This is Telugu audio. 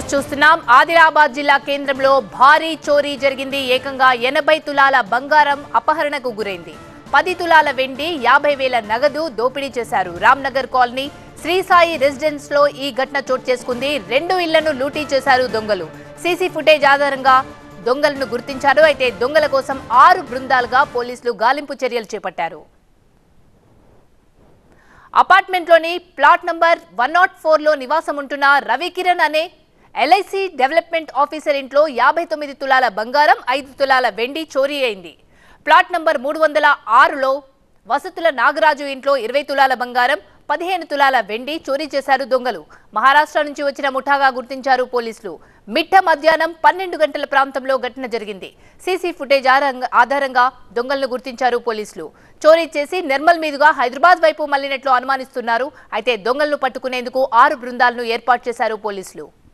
న్యూస్ చూస్తున్నాం ఆదిలాబాద్ జిల్లా కేంద్రంలో భారీ చోరీ జరిగింది ఏకంగా ఎనభై తులాల బంగారం అపహరణకు గురైంది పది తులాల వెండి యాభై వేల నగదు దోపిడీ చేశారు రామ్నగర్ కాలనీ శ్రీసాయి రెసిడెన్స్ లో ఈ ఘటన చోటు చేసుకుంది రెండు ఇళ్లను లూటీ చేశారు దొంగలు సీసీ ఫుటేజ్ ఆధారంగా దొంగలను గుర్తించారు అయితే దొంగల కోసం ఆరు బృందాలుగా పోలీసులు గాలింపు చర్యలు చేపట్టారు అపార్ట్మెంట్లోని ప్లాట్ నంబర్ వన్ నాట్ ఫోర్లో నివాసం ఉంటున్న రవికిరణ్ అనే ఎల్ఐసి డెవలప్మెంట్ ఆఫీసర్ ఇంట్లో యాభై తొమ్మిది తులాల బంగారం ఐదు తులాల వెండి చోరీ అయింది ప్లాట్ నంబర్ మూడు వందల ఆరులో వసతుల నాగరాజు ఇంట్లో ఇరవై తులాల బంగారం పదిహేను తులాల వెండి చోరీ చేశారు దొంగలు మహారాష్ట్ర నుంచి వచ్చిన ముఠాగా గుర్తించారు పోలీసులు మిట్ట మధ్యాహ్నం పన్నెండు గంటల ప్రాంతంలో ఘటన జరిగింది సీసీ ఫుటేజ్ ఆధారంగా- ఆధారంగా దొంగలను గుర్తించారు పోలీసులు చోరీ చేసి నిర్మల్ మీదుగా హైదరాబాద్ వైపు మళ్లినట్లు అనుమానిస్తున్నారు అయితే దొంగలను పట్టుకునేందుకు ఆరు బృందాలను ఏర్పాటు చేశారు పోలీసులు